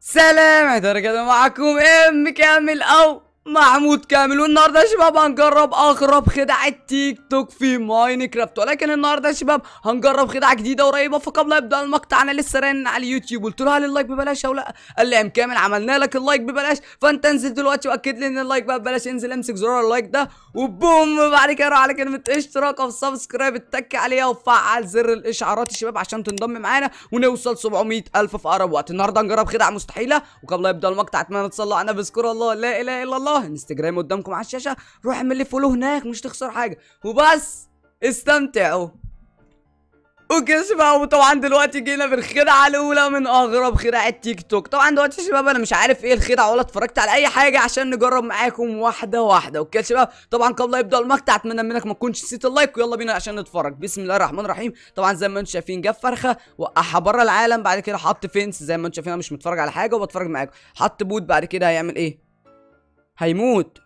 سلام احنا كده معاكم ام كامل او محمود كامل والنهارده يا شباب هنجرب اغرب خدع التيك توك في ماينكرافت ولكن النهارده يا شباب هنجرب خدعه جديده قريبه فقبل لا يبدا المقطع انا لسه رن على اليوتيوب قلت له هل اللايك ببلاش او لا قال لي يا ام كامل عملنا لك اللايك ببلاش فانت انزل دلوقتي واكد لي ان اللايك بقى ببلاش انزل امسك زرار اللايك ده وبوم بعد كده روح على كلمه اشتراك او سبسكرايب اتك عليها وفعل زر الاشعارات يا شباب عشان تنضم معانا ونوصل 700 الف في اقرب وقت النهارده هنجرب خدعه مستحيله وقبل لا يبدا المقطع اتمنى تصلوا على النبي اذكروا الله لا اله الا الله انستجرام قدامكم على الشاشه روح اعمل لي فولو هناك مش تخسر حاجه وبس استمتعوا اوكي يا شباب وطبعا دلوقتي جينا بالخدعه الاولى من اغرب خدع التيك توك طبعا دلوقتي يا شباب انا مش عارف ايه الخدعه ولا اتفرجت على اي حاجه عشان نجرب معاكم واحده واحده اوكي يا شباب طبعا قبل لا يبدا المقطع اتمنى منك ما تكونش نسيت اللايك ويلا بينا عشان نتفرج بسم الله الرحمن الرحيم طبعا زي ما انتم شايفين جاب فرخه وقعها بره العالم بعد كده حط فينس زي ما انتم شايفين انا مش متفرج على حاجه وبتفرج معاكم حط بوت بعد كده هيعمل ايه هيموت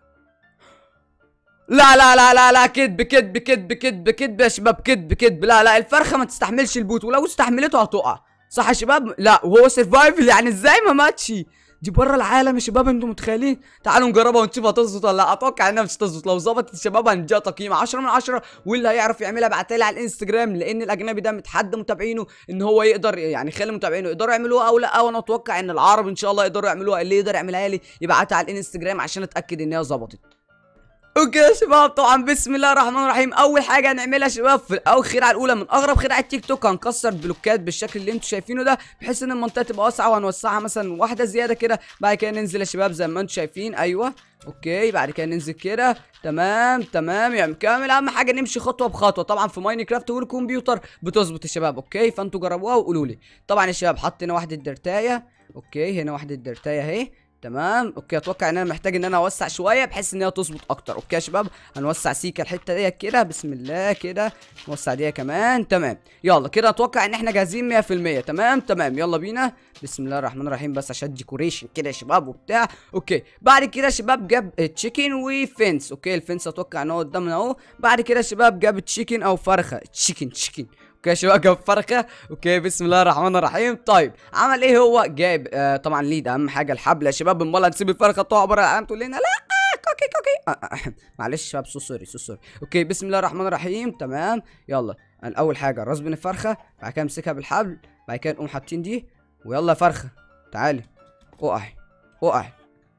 لا لا لا لا لا كدب كدب كدب كدب كدب يا شباب كدب كدب لا لا الفرخه ما تستحملش البوت ولو استحملته هتقع صح يا شباب لا وهو سرفايفل يعني ازاي ما ماتش دي بره العالم يا شباب انتوا متخيلين تعالوا نجربها ونشوف هتظبط ولا لا اتوقع انها مش هتظبط لو ظبطت الشباب هنديها تقييم 10 من 10 واللي هيعرف يعملها ابعتها لي على الانستجرام لان الاجنبي ده متحدى متابعينه ان هو يقدر يعني خلي متابعينه يقدروا يعملوها او لا وانا اتوقع ان العرب ان شاء الله يقدروا يعملوها اللي يقدر يعملها لي يبعتها على الانستجرام عشان اتاكد ان هي ظبطت اوكي يا شباب طبعا بسم الله الرحمن الرحيم اول حاجه هنعملها يا شباب في اول خدعه الاولى من اغرب خدع التيك توك هنكسر بلوكات بالشكل اللي انتم شايفينه ده بحيث ان المنطقه تبقى واسعه وهنوسعها مثلا واحده زياده كده بعد كده ننزل يا شباب زي ما انتم شايفين ايوه اوكي بعد كده ننزل كده تمام تمام يعني كامل اهم حاجه نمشي خطوه بخطوه طبعا في ماينكرافت والكمبيوتر بتظبط يا شباب اوكي فانتوا جربوها وقولوا لي طبعا يا شباب حط هنا واحده درتايه اوكي هنا واحده درتايه اهي تمام اوكي اتوقع ان انا محتاج ان انا اوسع شويه بحيث ان هي تظبط اكتر اوكي يا شباب هنوسع سيكا الحته ديت كده بسم الله كده نوسع دي كمان تمام يلا كده اتوقع ان احنا جاهزين 100% تمام تمام يلا بينا بسم الله الرحمن الرحيم بس عشان ديكوريشن كده يا شباب وبتاع اوكي بعد كده يا شباب جاب تشيكن وفنس اوكي الفنس اتوقع ان هو قدامنا اهو بعد كده يا شباب جاب تشيكن او فرخه تشيكن تشيكن اوكي يا شباب جاب فرخه اوكي بسم الله الرحمن الرحيم طيب عمل ايه هو جايب آه طبعا ليد اهم حاجه الحبل يا شباب امال هنسيب الفرخه تقع بره العالم تقول لنا لا كوكي كوكي آه آه معلش يا شباب سو سوري سو سوري اوكي بسم الله الرحمن الرحيم تمام يلا اول حاجه راس بين الفرخه بعد كده امسكها بالحبل بعد كده نقوم حاطين دي ويلا يا فرخه تعالي اقعي اقعي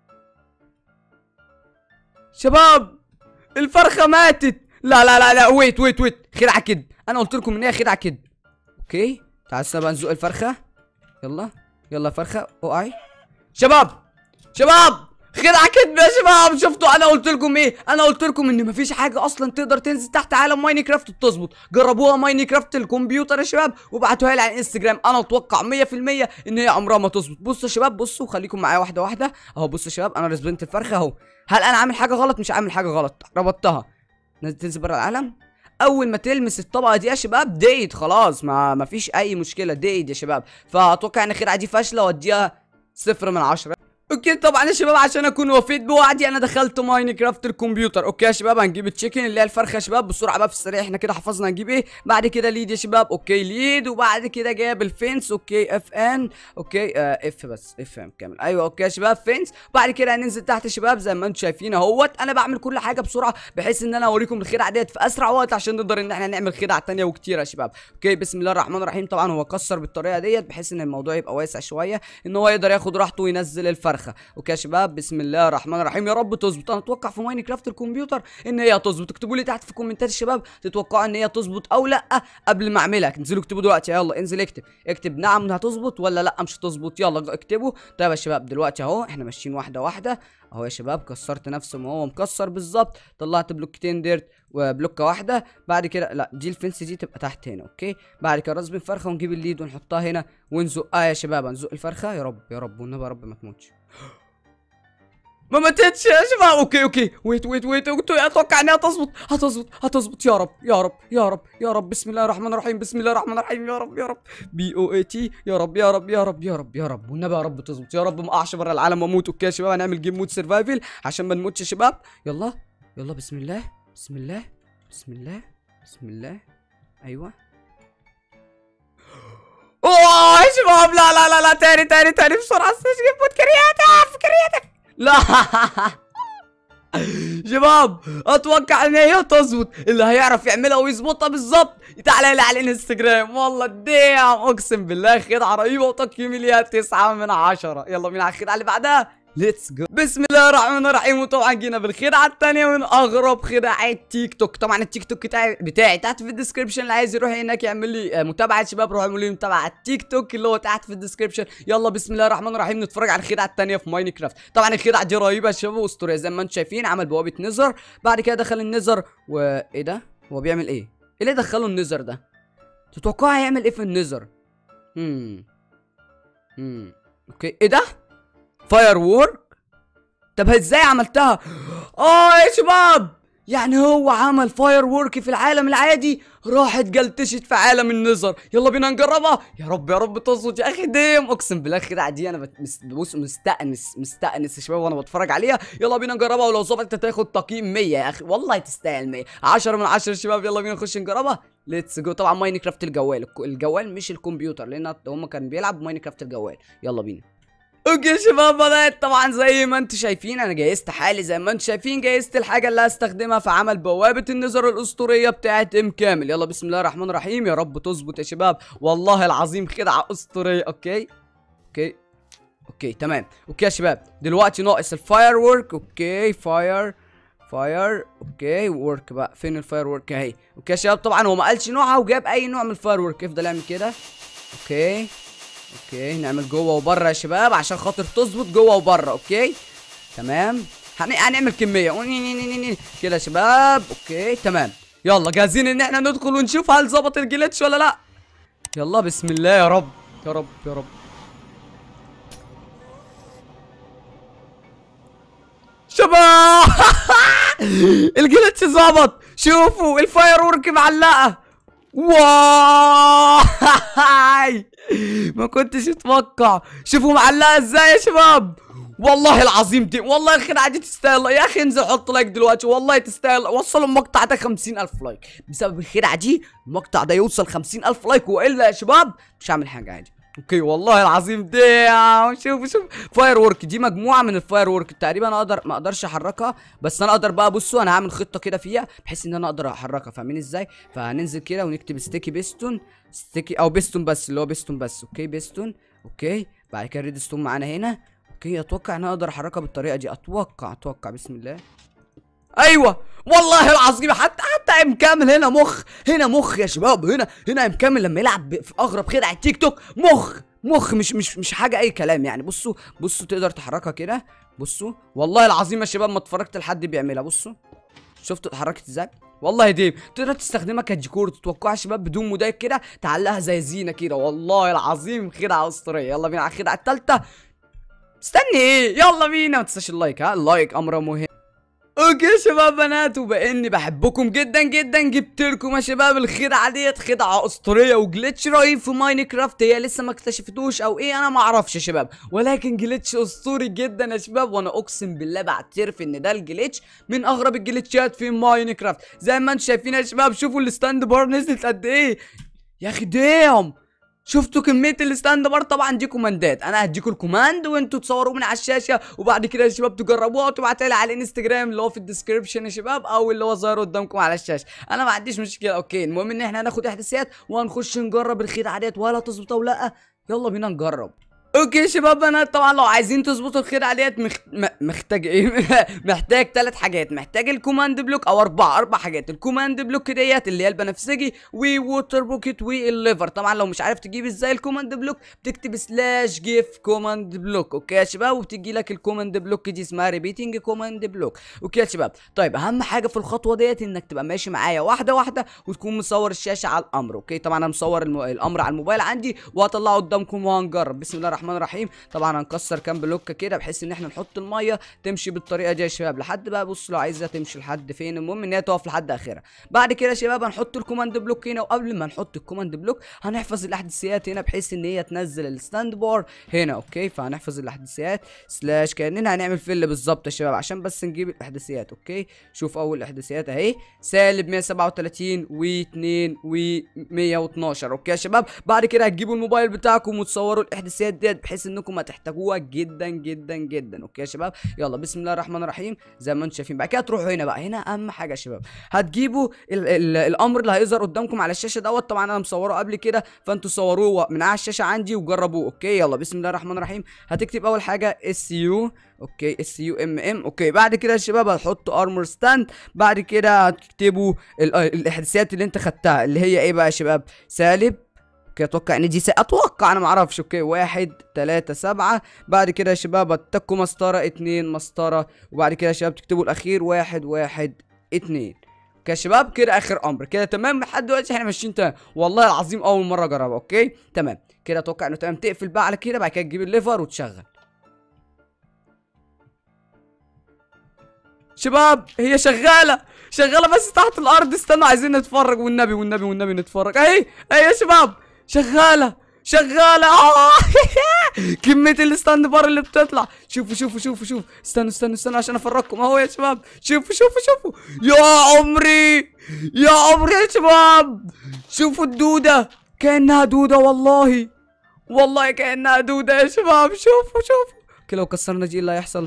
شباب الفرخه ماتت لا لا لا لا ويت ويت ويت خدعه كده انا قلت لكم ان هي خدعه كده اوكي تعال استنى بقى نزق الفرخه يلا يلا يا فرخه اقعي شباب شباب خدعه كدب يا شباب شفتوا انا قلت لكم ايه انا قلت لكم ان مفيش حاجه اصلا تقدر تنزل تحت عالم ماينكرافت وتظبط جربوها ماينكرافت الكمبيوتر يا شباب وابعتوها لي على الانستجرام انا اتوقع 100% ان هي عمرها ما تظبط بصوا يا شباب بصوا خليكم معايا واحده واحده اهو بصوا يا شباب انا رسبنت الفرخه اهو هل انا عامل حاجه غلط مش عامل حاجه غلط ربطتها تنزل بره العالم اول ما تلمس الطبقه دي يا شباب ديت خلاص ما ما فيش اي مشكله ديت يا شباب فاتوقع ان الخدعه دي فاشله واديها صفر من عشرة اوكي طبعا يا شباب عشان اكون وفيت بوعدي انا دخلت ماينكرافت الكمبيوتر اوكي يا شباب هنجيب التشيكن اللي هي الفرخه يا شباب بسرعه بقى في السريع احنا كده حفظنا هنجيب ايه بعد كده ليد يا شباب اوكي ليد وبعد كده جايب الفينس اوكي اف ان اوكي آه اف بس اف ام كامل ايوه اوكي يا شباب فينس بعد كده هننزل تحت يا شباب زي ما انتم شايفين اهوت انا بعمل كل حاجه بسرعه بحيث ان انا اوريكم الخدعه ديت في اسرع وقت عشان نقدر ان احنا نعمل خدع تانية وكتير يا شباب اوكي بسم الله الرحمن الرحيم طبعا هو كسر بالطريقه ديت بحيث ان الموضوع يبقى واسع شويه ان هو يقدر ياخد راحته وينزل الفرخه اوكي يا شباب بسم الله الرحمن الرحيم يا رب تظبط انا اتوقع في ماينكرافت الكمبيوتر ان هي هتظبط اكتبوا لي تحت في الكومنتات يا شباب تتوقعوا ان هي تظبط او لا قبل ما اعملها انزلوا اكتبوا دلوقتي يلا انزل اكتب اكتب نعم هتظبط ولا لا مش هتظبط يلا اكتبوا طيب يا شباب دلوقتي اهو احنا ماشيين واحده واحده اهو يا شباب كسرت نفسه ما هو مكسر بالظبط طلعت بلوكتين ديرت وبلوكه واحده بعد كده لا دي الفنس دي تبقى تحت هنا اوكي بعد كده رسم الفرخه ونجيب الليد ونحطها هنا ونزقها يا شباب هنزق الفرخه يا رب يا رب والنبي يا رب ما تموتش ما ماتتش يا شباب اوكي اوكي ويت ويت ويت اتوقع انها تظبط هتظبط هتظبط يا رب يا رب يا رب يا رب بسم الله الرحمن الرحيم بسم الله الرحمن الرحيم يا رب يا رب بي او اي تي يا رب يا رب يا رب يا رب يا رب والنبي يا رب تظبط يا رب ما اقعش بره العالم واموت اوكي يا شباب هنعمل جيم مود سرفايفل عشان ما نموتش يا شباب يلا يلا بسم الله بسم الله بسم الله بسم الله ايوه اوه يا شباب لا لا لا لا تاني تاني تاني بسرعه استشكل بود كرياتيف كرياتيف لا شباب اتوقع ان هي تظبط اللي هيعرف يعملها ويظبطها بالظبط تعالى لي على الانستجرام والله ديم اقسم بالله خدعه رهيبه وتقييمي ليها 9 من 10 يلا بينا على الخدعه اللي بعدها ليتس جو بسم الله الرحمن الرحيم وطبعا جينا بالخدعه الثانيه من اغرب خدعات تيك توك طبعا التيك توك بتاعي بتاعي تحت في الديسكربشن اللي عايز يروح هناك يعمل لي آه، متابعه شباب روحوا اعملوا لي متابعه على التيك توك اللي هو تحت في الديسكربشن يلا بسم الله الرحمن الرحيم نتفرج على الخدعه الثانيه في ماينكرافت طبعا الخدعه دي رهيبه يا شباب واسطوريه زي ما انتم شايفين عمل بوابه نزر بعد كده دخل النزر وايه ده هو بيعمل ايه ايه اللي دخله النزر ده تتوقع هيعمل ايه في النزر امم امم اوكي ايه ده فاير وورك طب ازاي عملتها اه يا شباب يعني هو عمل فاير وورك في العالم العادي راحت جلتشت في عالم النظر يلا بينا نجربها يا رب يا رب تظبط يا اخي ديم اقسم بالله الخدعه دي انا بت- مس- بص مستانس مستانس يا شباب وانا بتفرج عليها يلا بينا نجربها ولو ظبطت تاخد تقييم 100 يا اخي والله تستاهل 100 10 من 10 شباب يلا بينا نخش نجربها ليتس جو طبعا ماينكرافت الجوال الك- الجوال مش الكمبيوتر لان هم كانوا بيلعبوا ماينكرافت الجوال يلا بينا اوكي يا شباب بدأت طبعا زي ما انتم شايفين انا جهزت حالي زي ما انتم شايفين جهزت الحاجه اللي هستخدمها في عمل بوابه النظر الاسطوريه بتاعت ام كامل يلا بسم الله الرحمن الرحيم يا رب تظبط يا شباب والله العظيم خدعه اسطوريه اوكي اوكي اوكي تمام اوكي يا شباب دلوقتي ناقص الفاير وورك اوكي فاير فاير اوكي ورك بقى فين الفاير ورك اهي اوكي يا شباب طبعا هو ما قالش نوعها وجاب اي نوع من الفاير ورك افضل اعمل كده اوكي اوكي نعمل جوه وبره يا شباب عشان خاطر تظبط جوه وبره اوكي تمام هن- هنعمل كميه كده يا شباب اوكي تمام يلا جاهزين ان احنا ندخل ونشوف هل ظبط الجليتش ولا لا يلا بسم الله يا رب يا رب يا رب شباب الجليتش ظبط شوفوا الفاير ورك معلقه واي ما كنتش اتوقع شوفوا معلقه ازاي يا شباب والله العظيم دي والله الخدعه دي تستاهل يا اخي انزل حط لايك دلوقتي والله تستاهل وصلوا المقطع ده 50000 لايك بسبب الخدعه دي المقطع ده يوصل 50000 لايك والا يا شباب مش هعمل حاجه عادي اوكي والله العظيم دي شوف شوف فاير ورك دي مجموعه من الفاير ورك تقريبا انا اقدر ما اقدرش احركها بس انا اقدر بقى بصوا انا هعمل خطه كده فيها بحيث ان انا اقدر احركها فاهمين ازاي فهننزل كده ونكتب ستيكي بيستون ستيكي او بيستون بس اللي هو بيستون بس اوكي بيستون اوكي بعد كده ريد ستون معانا هنا اوكي اتوقع ان انا اقدر احركها بالطريقه دي اتوقع اتوقع بسم الله ايوه والله العظيم حتى حتى ام كامل هنا مخ هنا مخ يا شباب هنا هنا ام كامل لما يلعب ب- في اغرب خدعه تيك توك مخ مخ مش مش مش حاجه اي كلام يعني بصوا بصوا تقدر تحركها كده بصوا والله العظيم يا شباب ما اتفرجت لحد بيعملها بصوا شفتوا اتحركت ازاي والله ديم تقدر تستخدمها كديكور تتوقعها يا شباب بدون مضايق كده تعلقها زي زينه كده والله العظيم خدعه اسطوريه يلا بينا على الخدعه الثالثه استني ايه يلا بينا ما تنساش اللايك ها اللايك امر مهم اوكي يا شباب بنات وباني بحبكم جدا جدا جبت لكم يا شباب الخدعه ديت خدعه اسطوريه وجلitch رهيب في ماينكرافت هي لسه ما اكتشفتوش او ايه انا ما اعرفش يا شباب ولكن جلitch اسطوري جدا يا شباب وانا اقسم بالله بعترف ان ده الجليتش من اغرب الجليتشات في ماينكرافت زي ما انتم شايفين يا شباب شوفوا الستاند بار نزلت قد ايه يا اخي دام شفتوا كميه الستاند بار طبعا دي كوماندات انا هديكم الكوماند وانتوا تصوروه من على الشاشه وبعد كده يا شباب تجربوها وتبعتها لي على الانستجرام اللي هو في الديسكربشن يا شباب او اللي هو ظاهر قدامكم على الشاشه انا ما عنديش مشكله اوكي المهم ان احنا هناخد احداثيات وهنخش نجرب الخدعه ديت ولا تظبط او لا يلا بينا نجرب اوكي يا شباب بنات طبعا لو عايزين تظبطوا الخدعه ديت مخ... م... محتاج ايه محتاج ثلاث حاجات محتاج الكوماند بلوك او اربعه اربع حاجات الكوماند بلوك ديت اللي هي البنفسجي ووتر بوكيت والليفر طبعا لو مش عارف تجيب ازاي الكوماند بلوك بتكتب سلاش جيف كوماند بلوك اوكي يا شباب وبتجي لك الكوماند بلوك دي اسمها ريبيتنج كوماند بلوك اوكي يا شباب طيب اهم حاجه في الخطوه ديت انك تبقى ماشي معايا واحده واحده وتكون مصور الشاشه على الامر اوكي طبعا انا مصور الم... الامر على الموبايل عندي وهطلعه قدامكم وهنجرب بسم الله الرحمن الرحمن الرحيم طبعا هنكسر كام بلوكه كده بحيث ان احنا نحط الميه تمشي بالطريقه دي يا شباب لحد بقى بص لو عايزها تمشي لحد فين المهم ان هي تقف لحد اخرها بعد كده يا شباب هنحط الكوماند بلوك هنا وقبل ما نحط الكوماند بلوك هنحفظ الاحداثيات هنا بحيث ان هي تنزل الستاند بار هنا اوكي فهنحفظ الاحداثيات سلاش كاننا هنعمل فيل بالظبط يا شباب عشان بس نجيب الاحداثيات اوكي شوف اول احداثيات اهي سالب 137 و2 و112 اوكي يا شباب بعد كده هتجيبوا الموبايل بتاعكم وتصوروا الاحداثيات ديت بحيث انكم هتحتاجوها جدا جدا جدا اوكي يا شباب يلا بسم الله الرحمن الرحيم زي ما انتم شايفين بعد كده تروحوا هنا بقى هنا اهم حاجه يا شباب هتجيبوا ال ال الامر اللي هيظهر قدامكم على الشاشه دوت طبعا انا مصوره قبل كده فانتوا صوروه من على الشاشه عندي وجربوه اوكي يلا بسم الله الرحمن الرحيم هتكتب اول حاجه اس يو اوكي اس يو ام ام اوكي بعد كده يا شباب هتحطوا ارمور ستاند بعد كده هتكتبوا ال- الاحداثيات اللي انت خدتها اللي هي ايه بقى يا شباب سالب اوكي اتوقع ان دي س... اتوقع انا ما اعرفش اوكي واحد تلاتة سبعة بعد كده يا شباب هتتكوا مسطرة اتنين مسطرة وبعد كده يا شباب تكتبوا الاخير واحد واحد اتنين اوكي يا شباب كده اخر امر كده تمام لحد دلوقتي احنا ماشيين تمام والله العظيم اول مره اجربها اوكي تمام كده اتوقع انه تمام تقفل بقى على كده بعد كده تجيب الليفر وتشغل شباب هي شغاله شغاله بس تحت الارض استنوا عايزين نتفرج والنبي والنبي والنبي نتفرج اهي اهي يا شباب شغاله شغاله آه. كميه الستاند بار اللي بتطلع شوفوا شوفوا شوفوا شوفوا استنوا استنوا استنوا عشان افرجكم اهو يا شباب شوفوا شوفوا شوفوا يا عمري يا عمري يا شباب شوفوا الدوده كانها دوده والله والله كانها دوده يا شباب شوفوا شوفوا كده لو كسرنا دي إيه اللي هيحصل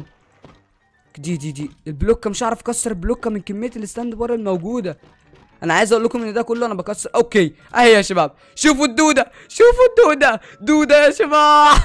دي دي دي البلوكه مش عارف اكسر البلوكه من كميه الستاند بار الموجوده انا عايز اقول لكم ان ده كله انا بكسر اوكي اهي يا شباب شوفوا الدوده شوفوا الدوده دوده يا شباب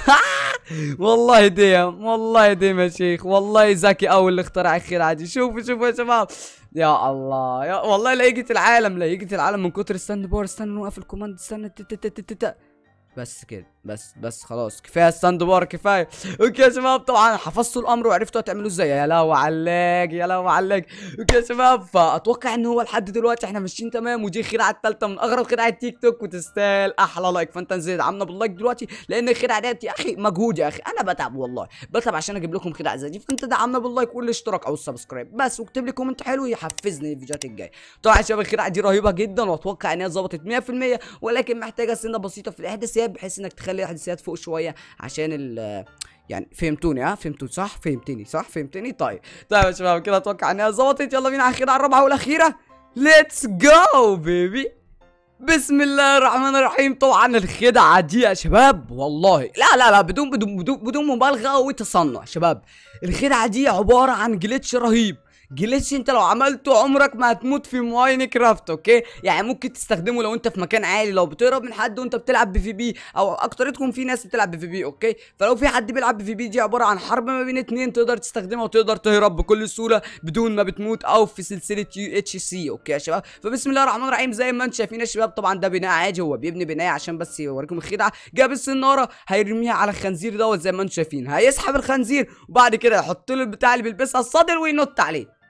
والله ديم والله ديم يا شيخ والله ذكي قوي اللي اخترع الخدعه دي شوفوا شوفوا يا شباب يا الله يا والله لايقة العالم لايقة العالم من كتر ستاند بار استنى نوقف الكوماند استنى تت- تت- تت- تت- بس كده بس بس خلاص كفايه ستاند بار كفايه اوكي يا شباب طبعا حفظتوا الامر وعرفتوا هتعملوا ازاي يا لهوي علاج يا لهوي علاج اوكي يا شباب فاتوقع ان هو لحد دلوقتي احنا ماشيين تمام ودي الخدعه الثالثه من اغرب خدع التيك توك وتستاهل احلى لايك فانت انزل ادعمنا باللايك دلوقتي لان الخدعه ديت يا اخي مجهود يا اخي انا بتعب والله بتعب عشان اجيب لكم خدع زي دي فانت دعمنا باللايك والاشتراك او السبسكرايب بس واكتب لي كومنت حلو يحفزني الفيديوهات الجايه طبعا يا شباب الخدعه دي رهيبه جدا واتوقع ان هي ظبطت 100% ولكن محتاجه سنه بسيطه في الاحداثيات بحيث انك تخلي الاحداثيات فوق شويه عشان ال يعني فهمتوني ها فهمتوني صح فهمتني صح فهمتني طيب طيب يا شباب كده اتوقع انها ظبطت يلا بينا على الخدعه الرابعه والاخيره ليتس جو بيبي بسم الله الرحمن الرحيم طبعا الخدعه دي يا شباب والله لا لا لا بدون بدون بدون, بدون مبالغه وتصنع شباب الخدعه دي عباره عن جليتش رهيب جليتش انت لو عملته عمرك ما هتموت في ماين كرافت اوكي يعني ممكن تستخدمه لو انت في مكان عالي لو بتهرب من حد وانت بتلعب بي في بي او اكترتكم في ناس بتلعب بي في بي اوكي فلو في حد بيلعب بي في بي دي عباره عن حرب ما بين اتنين تقدر تستخدمها وتقدر تهرب بكل سهوله بدون ما بتموت او في سلسله يو اتش سي اوكي يا شباب فبسم الله الرحمن الرحيم زي ما انتم شايفين يا شباب طبعا ده بناء عادي هو بيبني بنايه عشان بس يوريكم الخدعه جاب السناره هيرميها على الخنزير دوت زي ما انتم شايفين هيسحب الخنزير وبعد كده يحط له البتاع اللي بيلبسها الصدر وينط عليه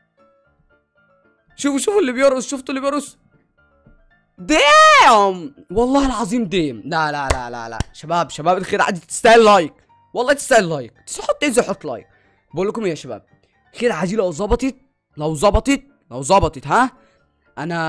شوفوا شوفوا اللي بيرقص شفتوا اللي بيرقص دام والله العظيم ديم لا لا لا لا لا شباب شباب الخدعه دي تستاهل لايك والله تستاهل لايك تحط انزل حط لايك بقول لكم إيه يا شباب الخدعه دي لو ظبطت لو ظبطت لو ظبطت ها انا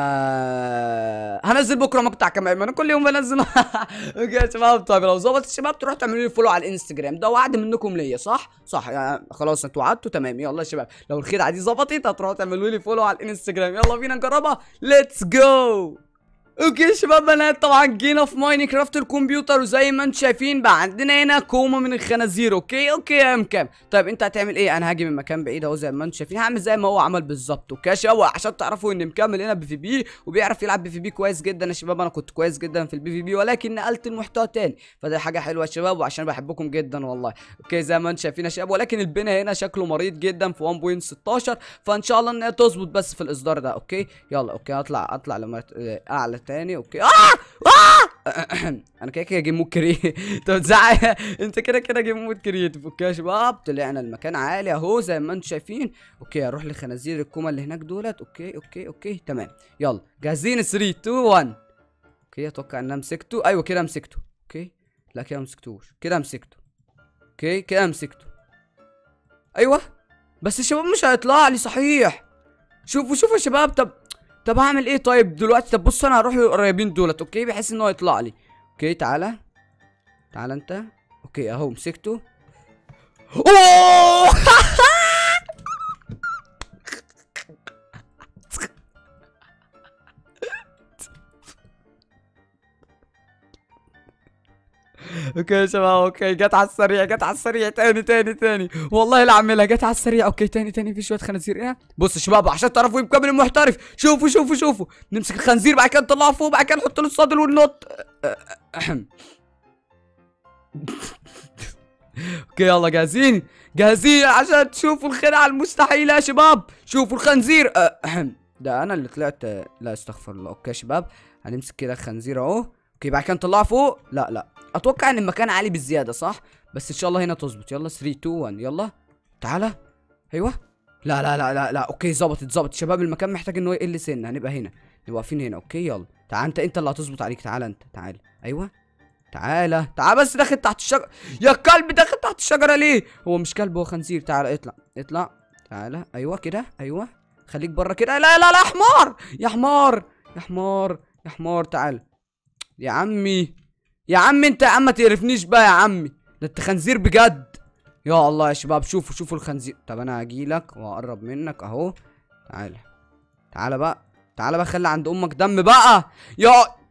هنزل بكره مقطع كمان ما انا كل يوم بنزل اوكي يا شباب طيب لو ظبطت الشباب تروحوا تعملوا لي فولو على الانستجرام ده وعد منكم ليا صح صح يعني خلاص انتوا وعدتوا تمام يلا يا شباب لو الخدعه دي ظبطت هتروحوا تعملوا لي فولو على الانستجرام يلا بينا نجربها ليتس جو اوكي يا شباب بنات طبعا جينا في ماينكرافت الكمبيوتر وزي ما انتم شايفين بقى عندنا هنا كومه من الخنازير اوكي اوكي يا مكان طيب انت هتعمل ايه انا هاجي من مكان بعيد اهو زي ما انتم شايفين هعمل زي ما هو عمل بالظبط اوكي يا شباب عشان تعرفوا ان مكمل هنا بي في بي وبيعرف يلعب بي في بي كويس جدا يا شباب انا كنت كويس جدا في البي في بي ولكن نقلت المحتوى تاني فده حاجه حلوه يا شباب وعشان بحبكم جدا والله اوكي زي ما انتم شايفين يا شباب ولكن البنا هنا شكله مريض جدا في 1.16 فان شاء الله ان هي تظبط بس في الاصدار ده اوكي يلا اوكي اطلع اطلع لما اعلى تاني اوكي آه! آه! انا كده كده جيم مود كري انت بتزعق انت كده كده جيم مود كريتيف اوكي يا شباب طلعنا المكان عالي اهو زي ما انتم شايفين اوكي اروح لخنازير الكوما اللي هناك دولت اوكي اوكي اوكي تمام يلا جاهزين 3 2 1 اوكي اتوقع ان انا مسكته ايوه كده مسكته اوكي لا كده مسكتوش كده مسكته اوكي كده مسكته ايوه بس الشباب مش هيطلع لي صحيح شوفوا شوفوا يا شباب طب طب هعمل ايه طيب دلوقتي طب بص انا هروح للقريبين دولت اوكي بحيث ان هو يطلع لي اوكي تعالى تعالى انت اوكي اهو مسكته اوه اوكي يا شباب اوكي جت على السريع جت على السريع تاني تاني تاني والله لا اعملها جت على السريع اوكي تاني تاني في شويه خنازير ايه بص يا شباب عشان تعرفوا يبقى من المحترف شوفوا شوفوا شوفوا نمسك الخنزير بعد كده نطلعه فوق بعد كده نحط له الصدر والنط أهم. اوكي يلا جاهزين جاهزين عشان تشوفوا الخدعه المستحيله يا شباب شوفوا الخنزير أهم. ده انا اللي طلعت لا استغفر الله اوكي يا شباب هنمسك كده الخنزير اهو اوكي بعد كده نطلعه فوق لا لا اتوقع ان المكان عالي بالزياده صح بس ان شاء الله هنا تظبط يلا 3 2 1 يلا تعالى ايوه لا لا لا لا لا اوكي ظبطت ظبطت شباب المكان محتاج ان هو يقل سن هنبقى هنا نبقى واقفين هنا اوكي يلا تعال انت انت اللي هتظبط عليك تعالى انت تعالى ايوه تعالى تعال بس داخل تحت الشجره يا كلب داخل تحت الشجره ليه هو مش كلب هو خنزير تعالى اطلع اطلع تعالى ايوه كده ايوه خليك بره كده لا لا لا حمار يا حمار يا حمار يا حمار تعال يا عمي يا عم انت يا عم ما تقرفنيش بقى يا عمي ده انت خنزير بجد يا الله يا شباب شوفوا شوفوا الخنزير طب انا هجيلك واقرب منك اهو تعالى تعالى بقى تعالى بقى خلي عند امك دم بقى يا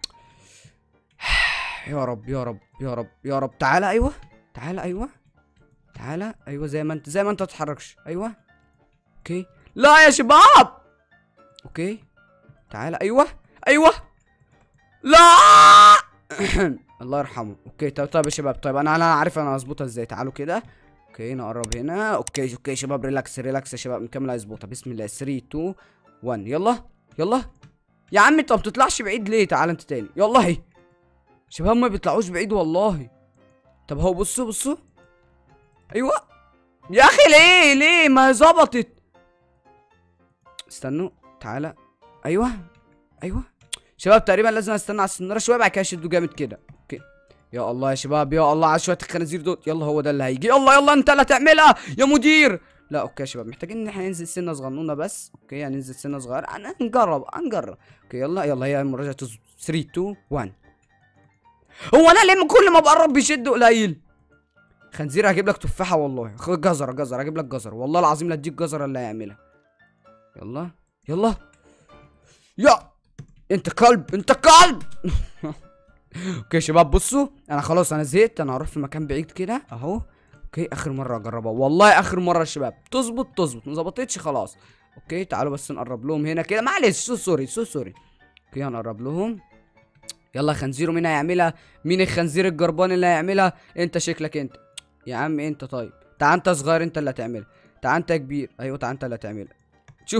يا رب يا رب يا رب يا رب تعالى ايوه تعالى ايوه تعالى ايوه زي ما انت زي ما انت تتحركش ايوه اوكي لا يا شباب اوكي تعالى ايوه ايوه لا الله يرحمه اوكي طيب طيب يا شباب طيب انا انا عارف انا هظبطها ازاي تعالوا كده اوكي نقرب هنا اوكي اوكي يا شباب ريلاكس ريلاكس يا شباب نكمل هيظبطها بسم الله 3 2 1 يلا يلا يا عم انت ما بتطلعش بعيد ليه تعال انت تاني يلا هي شباب ما بيطلعوش بعيد والله طب هو بصوا بصوا ايوه يا اخي ليه ليه ما هي ظبطت استنوا تعالى ايوه ايوه شباب تقريبا لازم استنى على السناره شويه بعد كده اشده جامد كده اوكي يا الله يا شباب يا الله على شويه الخنازير دول يلا هو ده اللي هيجي يلا يلا انت اللي هتعملها يا مدير لا اوكي يا شباب محتاجين ان احنا ننزل سنه صغنونه بس اوكي هننزل سنه صغيره هن- هنجرب هنجرب اوكي يلا يلا هي المره تظبط 3 2 1 هو انا ليه كل ما بقرب بيشد قليل خنزير هجيب لك تفاحه والله خد جزره جزره هجيب لك جزره والله العظيم لا اديك جزره اللي هيعملها يلا يلا يا انت كلب انت كلب اوكي يا شباب بصوا انا خلاص انا زهقت انا هروح في مكان بعيد كده اهو اوكي اخر مره اجربها والله اخر مره يا شباب تظبط تظبط ما ظبطتش خلاص اوكي تعالوا بس نقرب لهم هنا كده معلش سو سوري سو سوري اوكي هنقرب لهم يلا خنزير مين هيعملها مين الخنزير الجربان اللي هيعملها انت شكلك انت يا عم انت طيب تعال انت صغير انت اللي هتعملها تعال انت كبير ايوه تعال انت اللي هتعملها شوف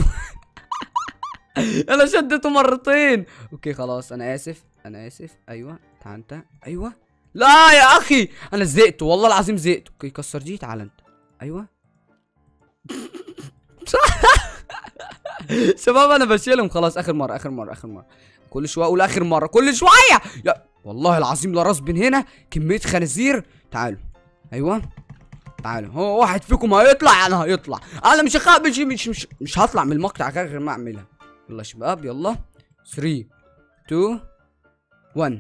انا شدته مرتين اوكي خلاص انا اسف انا اسف ايوه تعال انت ايوه لا يا اخي انا زهقت والله العظيم زهقت اوكي كسر دي تعال انت ايوه شباب انا بشيلهم خلاص اخر مره اخر مره اخر مره كل شويه اقول اخر مره كل شويه يا والله العظيم لا راس بين هنا كميه خنازير تعالوا ايوه تعالوا هو واحد فيكم هيطلع انا هيطلع انا مش هخاف مش مش مش, مش هطلع من المقطع غير ما اعملها يلا يا شباب يلا 3 2 1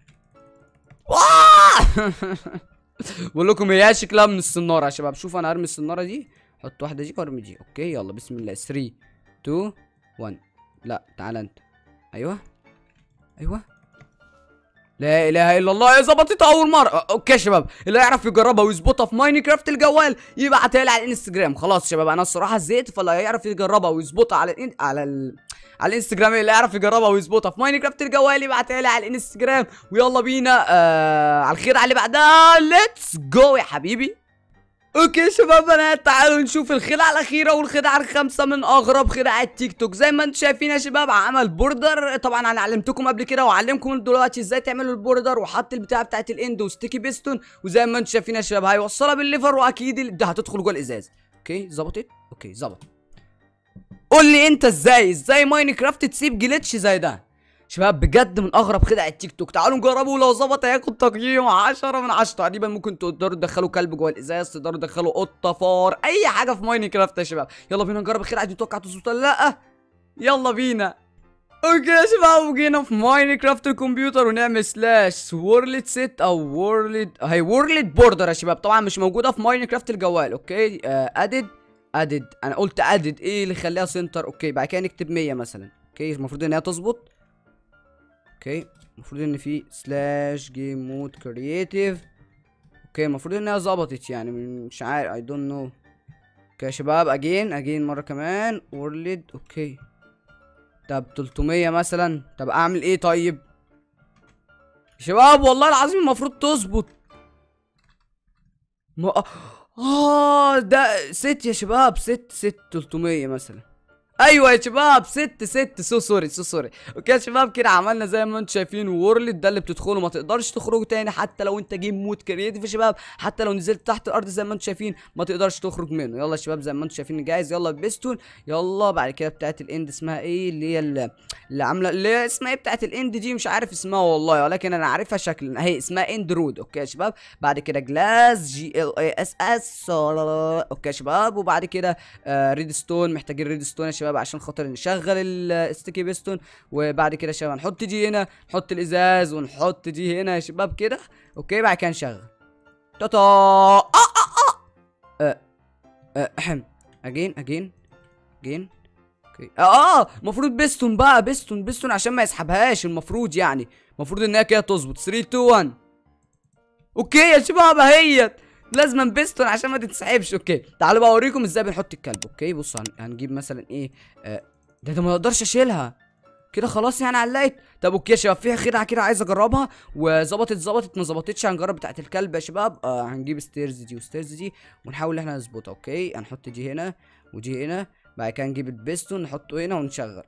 واه! بقول لكم هي شكلها من السناره يا شباب شوف انا ارمي السناره دي حط واحده دي وارمي دي اوكي يلا بسم الله 3 2 1 لا تعال انت ايوه ايوه لا اله الا الله يا ظبطتها اول مره أه، اوكي يا شباب اللي يعرف يجربها ويظبطها في ماينكرافت الجوال يبعتها لي على الانستجرام خلاص يا شباب انا الصراحه زهقت فاللي هيعرف يجربها ويظبطها على الإن... على ال... على الانستجرام اللي يعرف يجربها ويظبطها في ماينكرافت الجوال يبعتها لي على الانستجرام ويلا بينا آه... على الخير على اللي بعدها ليتس جو يا حبيبي اوكي يا شباب بنات تعالوا نشوف الخدعه الاخيره والخدعه الخامسه من اغرب خدعات تيك توك زي ما انتم شايفين يا شباب عمل بوردر طبعا انا علمتكم قبل كده وعلمكم دلوقتي ازاي تعملوا البوردر وحط البتاع بتاعت الاند وستيكي بيستون وزي ما انتم شايفين يا شباب هيوصلها بالليفر واكيد ال- ده هتدخل جوه الازاز اوكي ظبطت اوكي ظبط قول لي انت ازاي ازاي ماينكرافت تسيب جليتش زي ده شباب بجد من اغرب خدع التيك توك تعالوا نجربوا لو ظبط هياخد تقييم 10 من 10 تقريبا ممكن تقدروا تدخلوا كلب جوه الازاز تقدروا تدخلوا قطه فار اي حاجه في ماينكرافت يا شباب يلا بينا نجرب الخدعه دي توقع تظبط ولا لا يلا بينا اوكي يا شباب وجينا في ماينكرافت الكمبيوتر ونعمل سلاش وورلد سيت او وورلد هي وورلد بوردر يا شباب طبعا مش موجوده في ماينكرافت الجوال اوكي ادد ادد انا قلت ادد ايه اللي خليها سنتر اوكي بعد كده نكتب 100 مثلا اوكي المفروض ان هي تظبط اوكي المفروض ان في سلاش جيم مود كرييتيف اوكي المفروض انها ظبطت يعني مش عارف اي دونت نو اوكي يا شباب اجين اجين مره كمان وورلد اوكي طب 300 مثلا طب اعمل ايه طيب شباب والله العظيم المفروض تظبط ما اه ده ست يا شباب ست ست 300 مثلا ايوه يا شباب ست ست سو سوري سو سوري اوكي يا شباب كده عملنا زي ما انتم شايفين وورلد ده اللي بتدخله ما تقدرش تخرجوا تاني حتى لو انت جيم مود كرييتيف يا شباب حتى لو نزلت تحت الارض زي ما انتم شايفين ما تقدرش تخرج منه يلا يا شباب زي ما انتم شايفين جاهز يلا بيستون يلا بعد كده بتاعت الاند اسمها ايه اللي هي ال- اللي عامله اللي هي اسمها ايه بتاعت الاند دي مش عارف اسمها والله ولكن انا عارفها شكلا هي اسمها اند رود اوكي يا شباب بعد كده جلاس جي ال اي اس اس اوكي يا شباب وبعد كده آه ريد ستون محتاجين ريد ستون يا شباب عشان خاطر نشغل الستيكي بيستون وبعد كده يا شباب نحط دي هنا نحط الازاز ونحط دي هنا يا شباب كده اوكي بعد كده نشغل تاتا اه اه اه اه اه احم اجين اجين اجين اوكي اه اه المفروض بيستون بقى بيستون بيستون عشان ما يسحبهاش المفروض يعني المفروض انها كده تظبط 3 2 1 اوكي يا شباب اهيت لازم بيستون عشان ما تتسحبش اوكي تعالوا بقى اوريكم ازاي بنحط الكلب اوكي بصوا هن- هنجيب مثلا ايه آه ده ده ما اقدرش اشيلها كده خلاص يعني علقت طب اوكي يا شباب فيها خدعه كده عايز اجربها وظبطت ظبطت ما ظبطتش هنجرب بتاعت الكلب يا شباب آه هنجيب ستيرز دي وستيرز دي ونحاول ان احنا نظبطها اوكي هنحط دي هنا ودي هنا بعد كده نجيب البيستون نحطه هنا ونشغل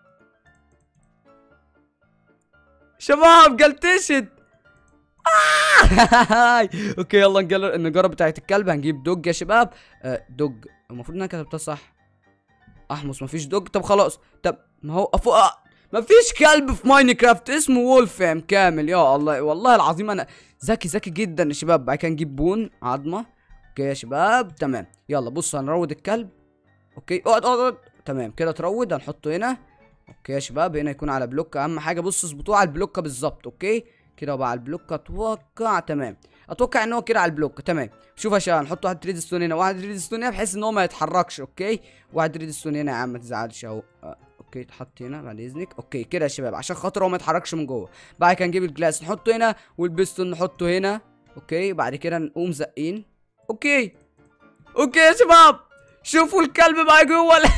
شباب جلتشت آه! اوكي يلا نجرب نجرب بتاعت الكلب هنجيب دوج يا شباب آه دوج المفروض ان انا كتبتها صح احمس مفيش دوج طب خلاص طب ما هو أفو... آه. مفيش كلب في ماينكرافت اسمه وولفام كامل يا الله والله العظيم انا ذكي ذكي جدا يا شباب بعد كده نجيب بون عظمه اوكي يا شباب تمام يلا بص هنروض الكلب اوكي اقعد اقعد اقعد. تمام كده اتروض هنحطه هنا اوكي يا شباب هنا يكون على بلوك اهم حاجه بصوا اظبطوه على البلوكه بالظبط اوكي كده بقى على البلوك اتوقع تمام اتوقع ان هو كده على البلوك تمام شوف يا شباب نحط واحد ريد ستون هنا واحد ريد ستون هنا بحيث ان هو ما يتحركش اوكي واحد ريد ستون هنا يا عم ما تزعلش اهو آه، اوكي تحط هنا بعد اذنك اوكي كده يا شباب عشان خاطر هو ما يتحركش من جوه بعد كده نجيب الجلاس نحطه هنا والبستون نحطه هنا اوكي بعد كده نقوم زقين اوكي اوكي يا شباب شوفوا الكلب بقى جوه ال-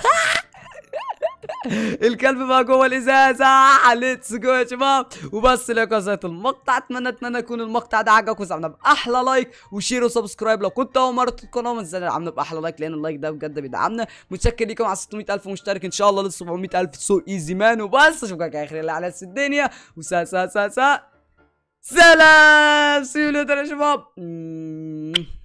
الكلب بقى جوه الازازه ليتس جو يا شباب وبس لك قصه المقطع اتمنى اتمنى يكون المقطع ده عجبكم وسعنا باحلى لايك وشير وسبسكرايب لو كنت اول مره تدخل القناه ما تنساش تدعمنا باحلى لايك لان اللايك ده بجد بيدعمنا متشكر ليكم على 600000 مشترك ان شاء الله لل 700000 سو ايزي مان وبس اشوفك على خير الله على الدنيا وسا سا سا سا سلام سيو يا شباب